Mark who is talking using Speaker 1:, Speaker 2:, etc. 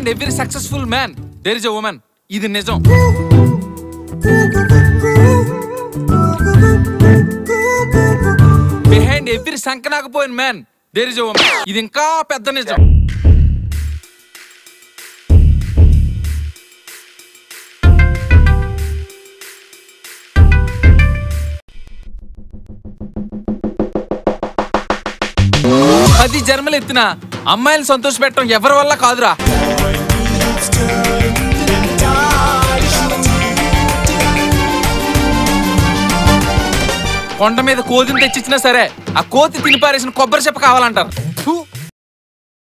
Speaker 1: behind every successful man there is a woman ఇది నిజం behind every సంకనాకపోయిన man there is a woman ఇది ఇంకా పెద్ద నిజం పది జన్మలు ఎత్తిన అమ్మాయిని సంతోష పెట్టడం ఎవరి వల్ల కాదురా కొండ మీద కోతిని తెచ్చిచ్చినా సరే ఆ కోతి తిని పారేసిన కొబ్బరి చెప్ప కావాలంటారు